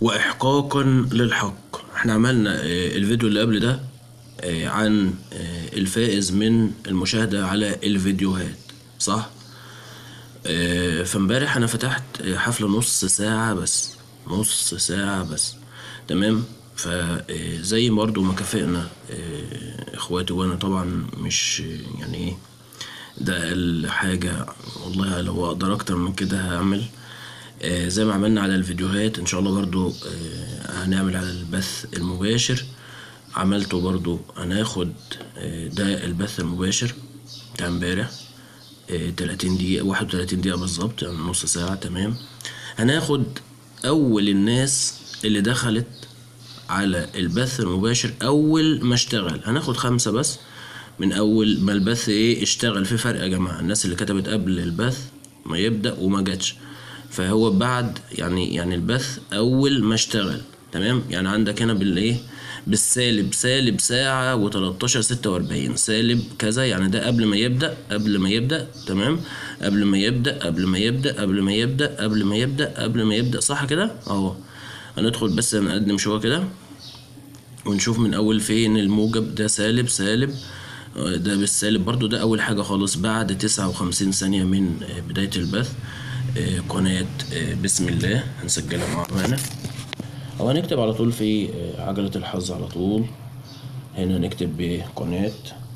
وإحقاقا للحق احنا عملنا آه، الفيديو اللي قبل ده آه، عن آه، الفائز من المشاهدة على الفيديوهات صح؟ آه، فامبارح انا فتحت آه، حفلة نص ساعة بس نص ساعة بس تمام فزي برضو ما كافئنا آه، اخواتي وانا طبعا مش آه، يعني ايه ده اقل حاجة والله لو اقدر اكتر من كده هعمل آه، زي ما عملنا على الفيديوهات ان شاء الله برضو آه، هنعمل على البث المباشر عملته برضو هناخد آه، ده البث المباشر بتاع امبارح آه، 30 دقيقة 31 دقيقة بالظبط يعني نص ساعة تمام هناخد أول الناس اللي دخلت على البث المباشر أول ما اشتغل هناخد خمسة بس من أول ما البث إيه اشتغل في فرق يا جماعة الناس اللي كتبت قبل البث ما يبدأ وما جاتش فهو بعد يعني يعني البث أول ما اشتغل تمام يعني عندك هنا بالإيه بالسالب سالب ساعة و13 46 سالب كذا يعني ده قبل ما يبدأ قبل ما يبدأ تمام قبل ما يبدأ قبل ما يبدأ قبل ما يبدأ قبل ما يبدأ قبل ما يبدأ صح كده اهو هندخل بس نقدم شوية كده ونشوف من اول فين الموجب ده سالب سالب آه، ده بالسالب برضو ده اول حاجة خالص بعد تسعة وخمسين ثانية من آه، بداية البث آه، قناة آه، بسم الله هنسجلها مع معانا او هنكتب على طول في آه، عجلة الحظ على طول هنا نكتب بقناة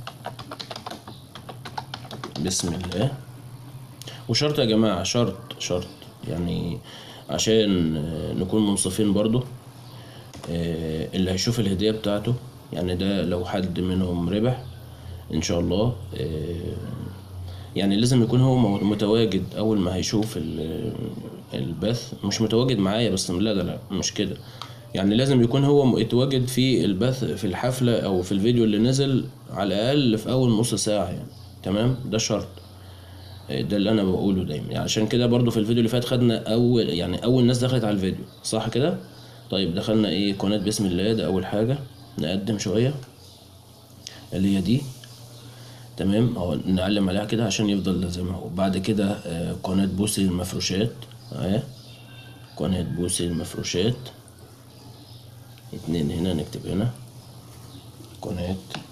بسم الله وشرط يا جماعة شرط شرط يعني عشان آه، نكون منصفين برضو آه، اللي هيشوف الهدية بتاعته يعني ده لو حد منهم ربح ان شاء الله آه، يعني لازم يكون هو مو- متواجد اول ما هيشوف ال- البث مش متواجد معايا بس لا لا لا مش كده يعني لازم يكون هو متواجد في البث في الحفلة او في الفيديو اللي نزل على الاقل في اول نص ساعة يعني تمام ده شرط ده اللي انا بقوله دايما يعني عشان كده برضو في الفيديو اللي فات خدنا اول يعني اول ناس دخلت على الفيديو صح كده طيب دخلنا ايه قناة بسم الله ده اول حاجة نقدم شوية اللي هي دي تمام اهو نعلم عليها كده عشان يفضل زي ما هو بعد كده آه، قناة بوسي المفروشات اهي قناة بوسي المفروشات اتنين هنا نكتب هنا قناة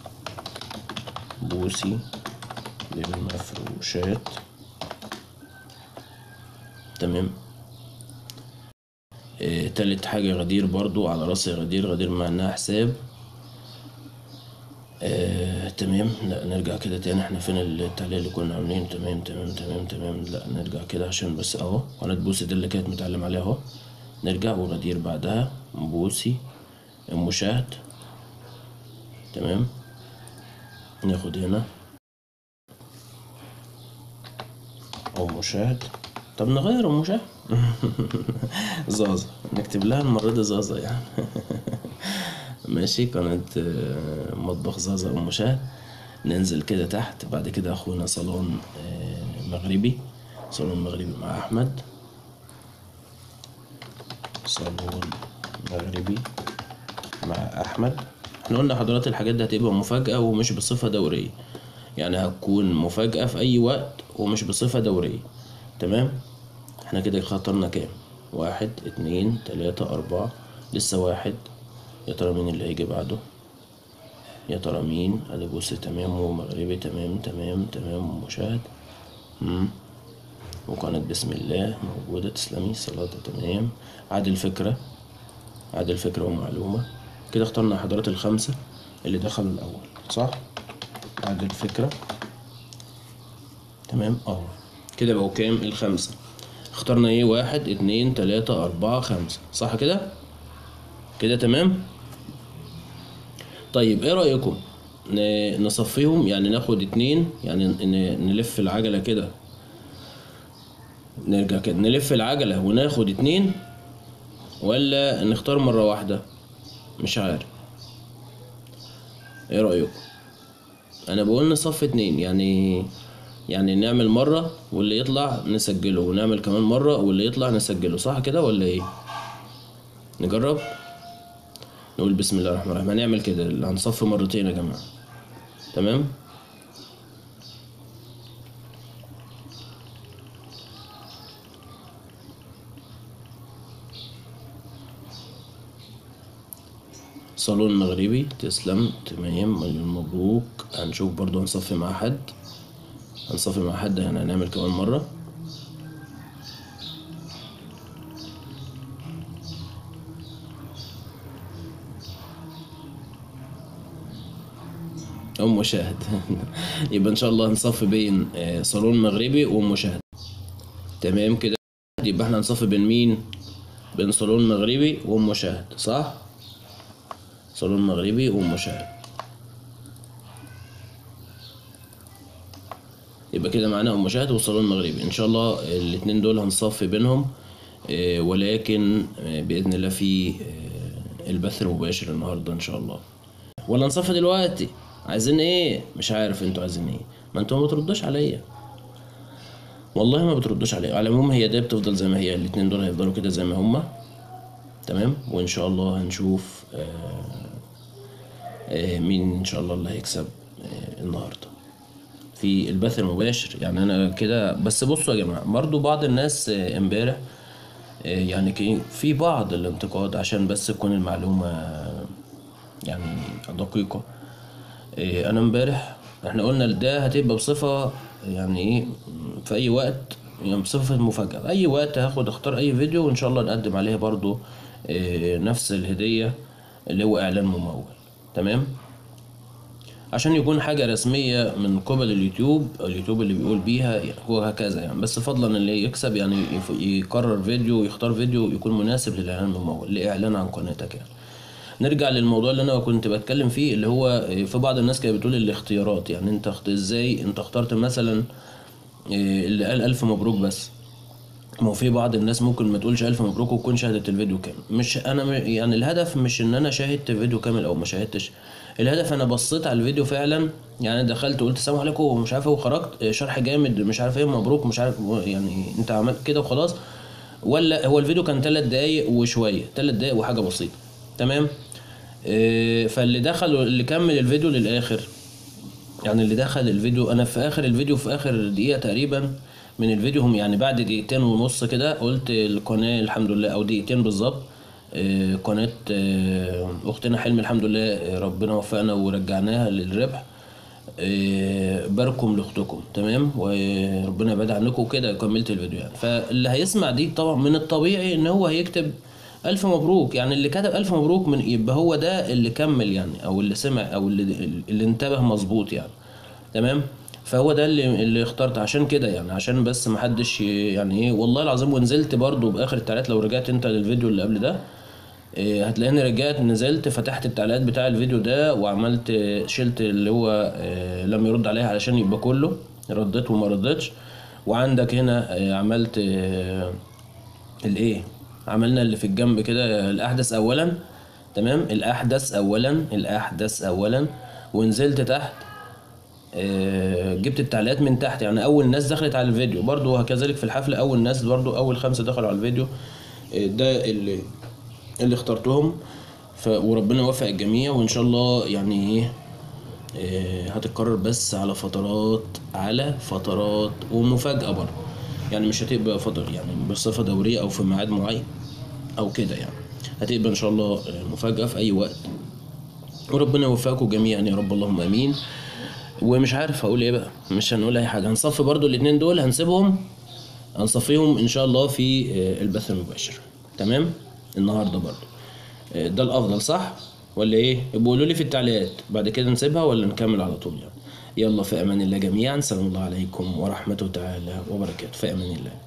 بوسي للمفروشات تمام آه، تالت حاجة غدير برضو على راسي غدير غدير مع انها حساب آه، تمام لا نرجع كده تاني احنا فين التعليق اللي كنا عاملينه تمام تمام تمام تمام لا نرجع كده عشان بس اهو قناة بوسي دي اللي كانت متعلم عليها اهو نرجع وغدير بعدها بوسي المشاهد تمام ناخد هنا او مشاهد طب نغير المشاهد زازا نكتب لها المرة دي زازا يعني ماشي قناة آه، مطبخ زازا أم مشاهد ننزل كده تحت بعد كده أخونا صالون آه، مغربي صالون مغربي مع أحمد صالون مغربي مع أحمد احنا قلنا حضرات الحاجات دي هتبقى مفاجأة ومش بصفة دورية يعني هتكون مفاجأة في أي وقت ومش بصفة دورية تمام احنا كده خطرنا كام واحد اتنين تلاتة أربعة لسه واحد يا ترى مين اللي هيجي بعده يا ترى مين ادي بص تمام ومغربي تمام تمام تمام مشاهد مم. وقناة بسم الله موجودة تسلمي صلاة تمام عادل فكرة عادل فكرة ومعلومة كده اخترنا حضرات الخمسة اللي دخلوا الأول صح عادل فكرة تمام اه كده بقوا كام الخمسة اخترنا ايه واحد اتنين تلاتة أربعة خمسة صح كده كده تمام طيب ايه رأيكم ن- نصفيهم يعني ناخد اتنين يعني ن- نلف العجلة كده نرجع كده نلف العجلة وناخد اتنين ولا نختار مرة واحدة مش عارف ايه رأيكم انا بقول نصف اتنين يعني يعني نعمل مرة واللي يطلع نسجله ونعمل كمان مرة واللي يطلع نسجله صح كده ولا ايه نجرب نقول بسم الله الرحمن الرحيم هنعمل كده اللي هنصف مرتين يا جماعة تمام صالون مغربي تسلم تمام مليون مبروك هنشوف برضو هنصفي مع حد هنصفي مع حد يعني هنعمل كمان مرة أم مشاهد يبقى إن شاء الله هنصفي بين آه، صالون مغربي وأم مشاهد تمام كده يبقى احنا هنصفي بين مين بين صالون مغربي وأم مشاهد صح صالون مغربي وأم مشاهد يبقى كده معانا أم مشاهد وصالون مغربي إن شاء الله الاتنين دول هنصفي بينهم آه، ولكن آه، بإذن الله في آه، البث المباشر النهاردة إن شاء الله ولا نصفي دلوقتي عايزين ايه مش عارف انتوا عايزين ايه ما انتوا ما بتردوش عليا والله ما بتردوش عليا على العموم هي دي بتفضل زي ما هي الاتنين دول هيفضلوا كده زي ما هما تمام وان شاء الله هنشوف آه آه مين ان شاء الله اللي هيكسب آه النهارده في البث المباشر يعني انا كده بس بصوا يا جماعه برضو بعض الناس آه، امبارح آه، يعني كي- في بعض الانتقاد عشان بس تكون المعلومه يعني دقيقه إيه، انا امبارح احنا قلنا ده هتبقى بصفة يعني ايه في اي وقت يعني بصفة مفاجأة اي وقت هاخد اختار اي فيديو وان شاء الله نقدم عليه برضو إيه، نفس الهدية اللي هو اعلان ممول تمام عشان يكون حاجة رسمية من قبل اليوتيوب اليوتيوب اللي بيقول بيها هو هكذا يعني بس فضلا اللي يكسب يعني يف- يقرر فيديو يختار فيديو يكون مناسب للإعلان الممول لإعلان عن قناتك يعني نرجع للموضوع اللي انا كنت بتكلم فيه اللي هو في بعض الناس كانت بتقول الاختيارات يعني انت اخت- ازاي انت اخترت مثلا إيه، اللي قال الف مبروك بس ما هو في بعض الناس ممكن ما تقولش الف مبروك وتكون شاهدت الفيديو كامل مش انا م- يعني الهدف مش ان انا شاهدت الفيديو كامل او ما شاهدتش الهدف انا بصيت على الفيديو فعلا يعني دخلت قلت السلام عليكم ومش عارف ايه وخرجت إيه، شرح جامد مش عارف ايه مبروك مش عارف يعني انت عملت كده وخلاص ولا هو الفيديو كان ثلاث دقايق وشويه ثلاث دقايق وحاجه بسيطه تمام إيه، فاللي دخل اللي كمل الفيديو للاخر يعني اللي دخل الفيديو انا في اخر الفيديو في اخر دقيقه تقريبا من الفيديو هم يعني بعد دقيقتين ونص كده قلت القناه الحمد لله او دقيقتين بالظبط آه، قناه آه، اختنا حلمي الحمد لله آه، ربنا وفقنا ورجعناها للربح آه، باركم لاختكم تمام وربنا يبعد عنكم كده كملت الفيديو يعني فاللي هيسمع دي طبعا من الطبيعي ان هو هيكتب الف مبروك يعني اللي كتب الف مبروك من يبقى هو ده اللي كمل يعني او اللي سمع او اللي اللي انتبه مظبوط يعني تمام فهو ده اللي اللي اخترت عشان كده يعني عشان بس محدش ي- يعني ايه والله العظيم ونزلت برضو باخر التعليقات لو رجعت انت للفيديو اللي قبل ده إيه، هتلاقيني رجعت نزلت فتحت التعليقات بتاع الفيديو ده وعملت آه، شلت اللي هو آه، لم يرد عليها علشان يبقى كله رديت وما ردتش وعندك هنا آه، عملت آه، الايه عملنا اللي في الجنب كده الاحدث اولا تمام الاحدث اولا الاحدث اولا ونزلت تحت آه، جبت التعليقات من تحت يعني اول ناس دخلت على الفيديو برضو وكذلك في الحفله اول ناس برضو اول خمسه دخلوا على الفيديو آه، ده اللي اللي اخترتهم ف... وربنا يوفق الجميع وان شاء الله يعني ايه آه، هتتكرر بس على فترات على فترات ومفاجأة برضه يعني مش هتبقى فترة يعني بصفة دورية أو في ميعاد معين أو كده يعني هتبقى إن شاء الله آه، مفاجأة في أي وقت وربنا يوفقكم جميعا يا رب اللهم امين ومش عارف اقول ايه بقى مش هنقول اي حاجه هنصفي برضو الاتنين دول هنسيبهم هنصفيهم ان شاء الله في آه، البث المباشر تمام النهارده برضو آه، ده الافضل صح ولا ايه يبقوا قولوا لي في التعليقات بعد كده نسيبها ولا نكمل على طول يعني يلا في امان الله جميعا سلام الله عليكم ورحمته تعالى وبركاته في امان الله